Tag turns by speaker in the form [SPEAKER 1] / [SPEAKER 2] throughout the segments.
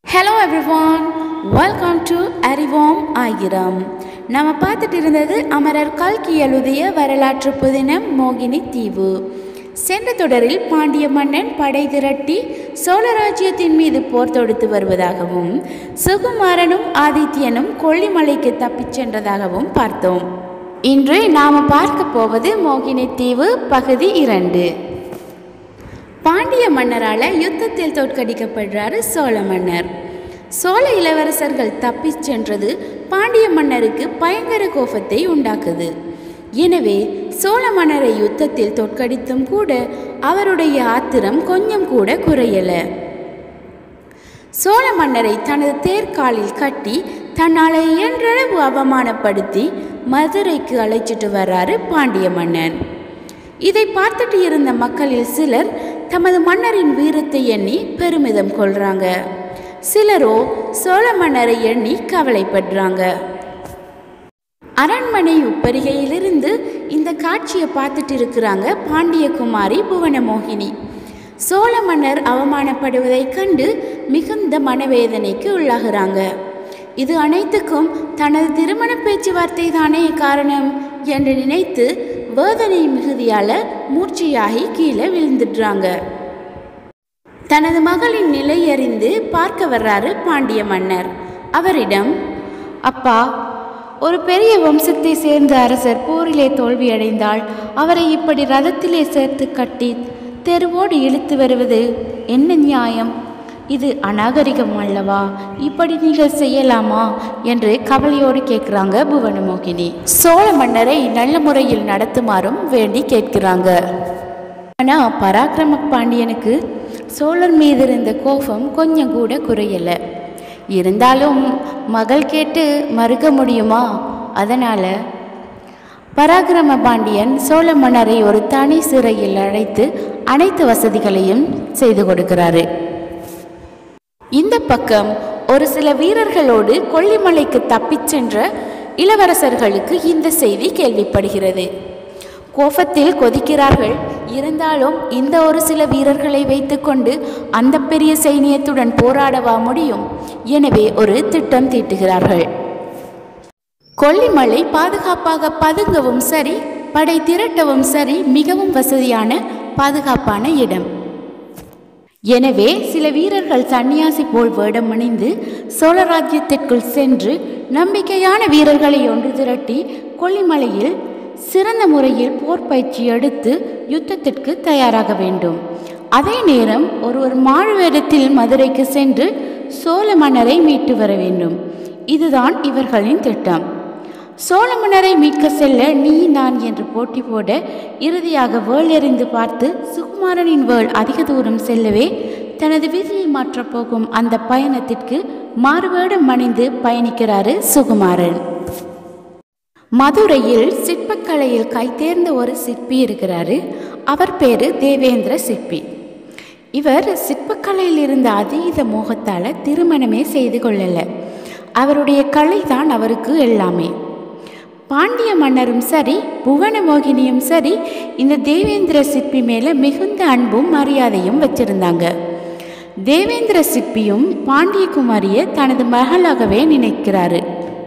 [SPEAKER 1] hello everyone welcome to அறிவோம் ஆயிரம் நம்ம பார்த்துட்டு இருந்தது அமரர் கல்கி எழுதிய வரலாற்று புதினம் மோகினி தீவு சென்ற தொடரில் பாண்டிய மன்னன் படை திரட்டி சோழராஜ்யத்தின் மீது போர் தொடுத்து வருவதாகவும் சுகுமாரனும் ஆதித்யனும் கொல்லிமலைக்கு தப்பிச் சென்றதாகவும் பார்த்தோம் இன்று நாம் பார்க்க போவது மோகினி தீவு பகுதி இரண்டு பாண்டிய மன்னரால் யுத்தத்தில் தோற்கடிக்கப்படுறாரு சோழ மன்னர் சோழ இளவரசர்கள் தப்பிச் சென்றது பாண்டிய மன்னருக்கு பயங்கர கோபத்தை உண்டாக்குது எனவே சோழ மன்னரை யுத்தத்தில் தோற்கடித்தும் கூட அவருடைய ஆத்திரம் கொஞ்சம் கூட குறையல சோழ மன்னரை தனது தேர்காலில் கட்டி தன்னால் இயன்றளவு அவமானப்படுத்தி மதுரைக்கு அழைச்சிட்டு வர்றாரு பாண்டிய மன்னன் இதை பார்த்துட்டு இருந்த மக்களில் சிலர் தமது மன்னரின் வீரத்தை எண்ணி பெருமிதம் கொள்றாங்க சிலரோ சோழ மன்னரை எண்ணி கவலைப்படுறாங்க அரண்மனை உப்பரிகையிலிருந்து இந்த காட்சியை பார்த்துட்டு இருக்கிறாங்க பாண்டியகுமாரி புவனமோகினி சோழ மன்னர் அவமானப்படுவதைக் கண்டு மிகுந்த மனவேதனைக்கு உள்ளாகிறாங்க இது அனைத்துக்கும் தனது திருமண பேச்சுவார்த்தை தானே காரணம் என்று நினைத்து வேதனை மிகுதியால மூர்ச்சையாகி கீழே விழுந்துடுறாங்க தனது மகளின் நிலை அறிந்து பார்க்க வர்றாரு பாண்டிய மன்னர் அவரிடம் அப்பா ஒரு பெரிய வம்சத்தை சேர்ந்த அரசர் போரிலே தோல்வியடைந்தால் அவரை இப்படி ரதத்திலே சேர்த்து கட்டி தெருவோடு இழுத்து வருவது என்ன நியாயம் இது அநாகரிகம் அல்லவா இப்படி நீங்கள் செய்யலாமா என்று கவலையோடு கேட்குறாங்க புவனமோகினி சோழ மன்னரை நல்ல முறையில் நடத்துமாறும் வேண்டி கேட்கிறாங்க ஆனால் பராக்கிரம பாண்டியனுக்கு சோழர் மீது இருந்த கோபம் கொஞ்சம் கூட குறையலை இருந்தாலும் மகள் கேட்டு மறுக்க முடியுமா அதனால் பராக்கிரம பாண்டியன் சோழ மன்னரை ஒரு தனி சிறையில் அழைத்து அனைத்து வசதிகளையும் செய்து கொடுக்கிறாரு இந்த பக்கம் ஒரு சில வீரர்களோடு கொல்லிமலைக்கு தப்பிச் சென்ற இளவரசர்களுக்கு இந்த செய்தி கேள்விப்படுகிறது கோபத்தில் கொதிக்கிறார்கள் இருந்தாலும் இந்த ஒரு சில வீரர்களை வைத்துக்கொண்டு அந்த பெரிய சைனியத்துடன் போராடவா முடியும் எனவே ஒரு திட்டம் தீட்டுகிறார்கள் கொல்லிமலை பாதுகாப்பாக பதுங்கவும் சரி படை திரட்டவும் சரி மிகவும் வசதியான பாதுகாப்பான இடம் எனவே சில வீரர்கள் சன்னியாசி போல் வேடம் அணிந்து சோழராஜ்யத்திற்குள் சென்று நம்பிக்கையான வீரர்களை ஒன்று திரட்டி கொல்லிமலையில் சிறந்த முறையில் போர் பயிற்சி எடுத்து யுத்தத்திற்கு தயாராக வேண்டும் அதே நேரம் ஒருவர் மாழ்வேடத்தில் மதுரைக்கு சென்று சோழ மன்னரை மீட்டு வர வேண்டும் இதுதான் இவர்களின் திட்டம் சோழ மன்னரை மீட்க செல்ல நீ நான் என்று போட்டி போட இறுதியாக வேள் எறிந்து பார்த்து சுகுமாரனின் வேள் அதிக தூரம் செல்லவே தனது விதியை மாற்றப் போகும் அந்த பயணத்திற்கு மாறுவேடம் அணிந்து பயணிக்கிறாரு சுகுமாரன் மதுரையில் சிற்பக்கலையில் கைதேர்ந்த ஒரு சிற்பி இருக்கிறாரு அவர் பேரு தேவேந்திர சிற்பி இவர் சிற்பக்கலையில் இருந்த அதீத மோகத்தால் திருமணமே செய்து கொள்ளல அவருடைய கலை தான் அவருக்கு எல்லாமே பாண்டிய மன்னரும் சரி புவனமோகினியும் சரி இந்த தேவேந்திர சிற்பி மேலே மிகுந்த அன்பும் மரியாதையும் வச்சிருந்தாங்க தேவேந்திர சிற்பியும் பாண்டியகுமாரியை தனது மகளாகவே நினைக்கிறாரு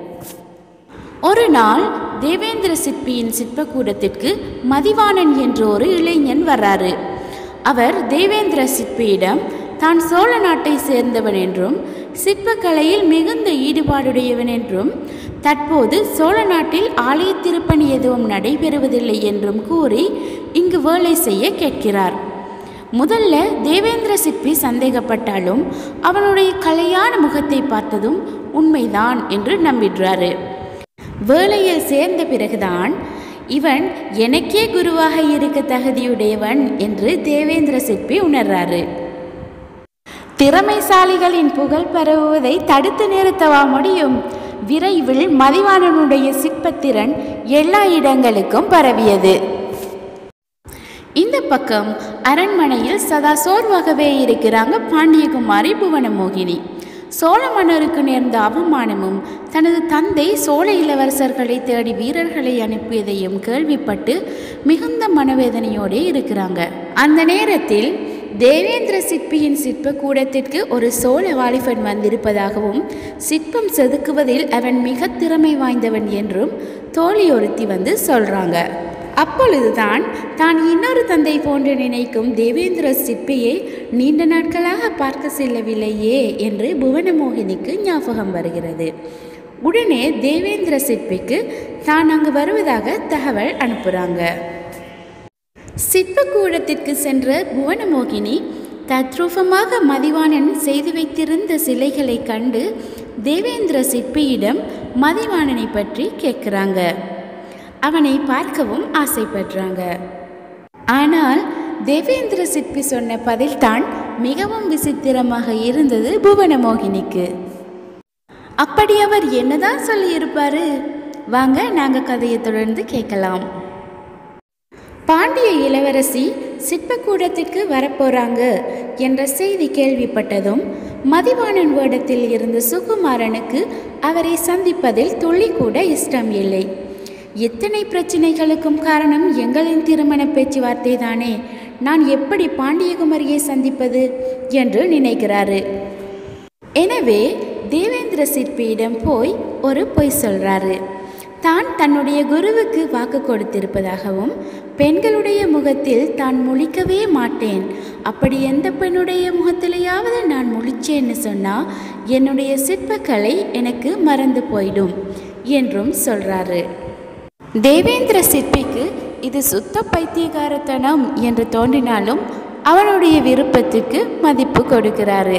[SPEAKER 1] ஒரு நாள் தேவேந்திர சிற்பியின் சிற்பக்கூடத்திற்கு மதிவாணன் என்ற ஒரு இளைஞன் வர்றாரு அவர் தேவேந்திர சிற்பியிடம் தான் சோழ நாட்டை சேர்ந்தவன் என்றும் சிற்பக்கலையில் மிகுந்த ஈடுபாடுடையவன் என்றும் தற்போது சோழ நாட்டில் ஆலய திருப்பணி எதுவும் நடைபெறுவதில்லை என்றும் கூறி இங்கு வேலை செய்ய கேட்கிறார் முதல்ல தேவேந்திர சிற்பி சந்தேகப்பட்டாலும் அவனுடைய கலையான முகத்தை பார்த்ததும் உண்மைதான் என்று நம்பிடுறாரு வேலையில் சேர்ந்த பிறகுதான் இவன் எனக்கே குருவாக இருக்க தகுதியுடையவன் என்று தேவேந்திர சிற்பி உணர்றாரு திறமைசாலிகளின் புகழ் பரவுவதை தடுத்து நிறுத்தவா முடியும் விரைவில் மதிவாணனுடைய சிற்பத்திறன் எல்லா இடங்களுக்கும் பரவியது இந்த பக்கம் அரண்மனையில் சதா சோர்வாகவே இருக்கிறாங்க பாண்டியகுமாரி புவனமோகினி சோழ மன்னருக்கு நேர்ந்த அவமானமும் தனது தந்தை சோழ இளவரசர்களை தேடி வீரர்களை அனுப்பியதையும் கேள்விப்பட்டு மிகுந்த மனவேதனையோடே இருக்கிறாங்க அந்த நேரத்தில் தேவேந்திர சிற்பியின் சிற்ப கூடத்திற்கு ஒரு சோழ வாலிபன் வந்திருப்பதாகவும் சிற்பம் செதுக்குவதில் அவன் மிக திறமை வாய்ந்தவன் என்றும் தோழி ஒருத்தி வந்து சொல்றாங்க அப்பொழுதுதான் தான் இன்னொரு தந்தை போன்று நினைக்கும் தேவேந்திர சிற்பியை நீண்ட நாட்களாக பார்க்க செல்லவில்லையே என்று புவனமோகினிக்கு ஞாபகம் வருகிறது உடனே தேவேந்திர சிற்பிக்கு தான் அங்கு வருவதாக தகவல் அனுப்புகிறாங்க சிற்பக்கூடத்திற்கு சென்ற புவனமோகினி தத்ரூபமாக மதிவாணன் செய்து வைத்திருந்த சிலைகளை கண்டு தேவேந்திர சிற்பியிடம் மதிவாணனை பற்றி கேட்குறாங்க அவனை பார்க்கவும் ஆசைப்படுறாங்க ஆனால் தேவேந்திர சிற்பி சொன்ன பதில்தான் மிகவும் விசித்திரமாக இருந்தது புவனமோகினிக்கு அப்படி அவர் என்னதான் சொல்லியிருப்பாரு வாங்க நாங்கள் கதையை தொடர்ந்து கேட்கலாம் பாண்டிய இளவரசி சிற்பக்கூடத்திற்கு வரப்போறாங்க என்ற செய்தி கேள்விப்பட்டதும் மதிவாணன் வேடத்தில் இருந்த சுகுமாரனுக்கு அவரை சந்திப்பதில் துளி கூட இஷ்டம் இல்லை எத்தனை பிரச்சனைகளுக்கும் காரணம் எங்களின் திருமண பேச்சுவார்த்தை தானே நான் எப்படி பாண்டியகுமரியை சந்திப்பது என்று நினைக்கிறாரு எனவே தேவேந்திர சிற்பியிடம் போய் ஒரு பொய் சொல்றாரு தான் தன்னுடைய குருவுக்கு வாக்கு கொடுத்திருப்பதாகவும் பெண்களுடைய முகத்தில் தான் முழிக்கவே மாட்டேன் அப்படி எந்த பெண்ணுடைய முகத்திலேயாவது நான் முழிச்சேன்னு சொன்னால் என்னுடைய சிற்பக்கலை எனக்கு மறந்து போயிடும் என்றும் சொல்றாரு தேவேந்திர சிற்பிக்கு இது சுத்த பைத்தியகாரத்தனம் என்று தோன்றினாலும் அவனுடைய விருப்பத்துக்கு மதிப்பு கொடுக்கிறாரு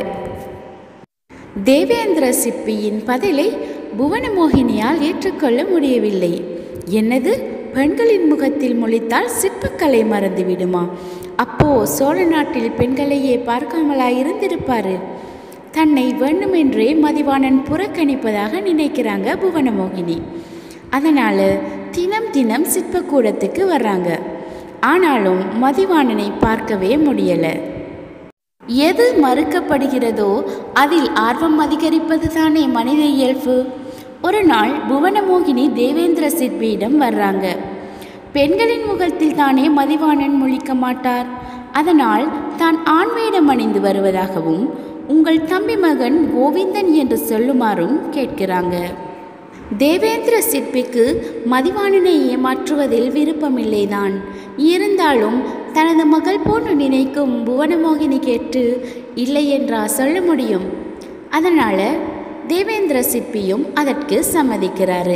[SPEAKER 1] தேவேந்திர சிற்பியின் பதிலை புவனமோகினியால் ஏற்றுக்கொள்ள முடியவில்லை என்னது பெண்களின் முகத்தில் முழித்தால் சிற்பக்கலை மறந்து விடுமா அப்போ சோழ நாட்டில் பெண்களையே பார்க்காமலா இருந்திருப்பாரு தன்னை வேண்டுமென்றே மதிவாணன் புறக்கணிப்பதாக நினைக்கிறாங்க புவனமோகினி அதனால் தினம் தினம் சிற்பக்கூடத்துக்கு வர்றாங்க ஆனாலும் மதிவாணனை பார்க்கவே முடியலை எது மறுக்கப்படுகிறதோ அதில் ஆர்வம் அதிகரிப்பது தானே மனித இயல்பு ஒரு நாள் புவனமோகினி தேவேந்திர சிற்பியிடம் வர்றாங்க பெண்களின் முகத்தில் தானே மதிவாணன் முழிக்க மாட்டார் அதனால் தான் ஆண்வேடம் அணிந்து வருவதாகவும் உங்கள் தம்பி மகன் கோவிந்தன் என்று சொல்லுமாறும் கேட்கிறாங்க தேவேந்திர சிற்பிக்கு மதிவாணனை ஏமாற்றுவதில் விருப்பமில்லைதான் இருந்தாலும் தனது மகள் போன்று நினைக்கும் புவனமோகினி கேட்டு இல்லை என்றா சொல்ல முடியும் அதனால் தேவேந்திர சிற்பியும் அதற்கு சம்மதிக்கிறாரு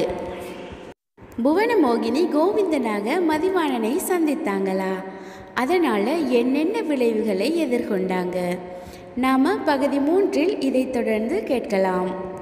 [SPEAKER 1] புவனமோகினி கோவிந்தனாக மதிவாணனை சந்தித்தாங்களா அதனால் என்னென்ன விளைவுகளை எதிர்கொண்டாங்க நாம் பகுதி மூன்றில் இதை தொடர்ந்து கேட்கலாம்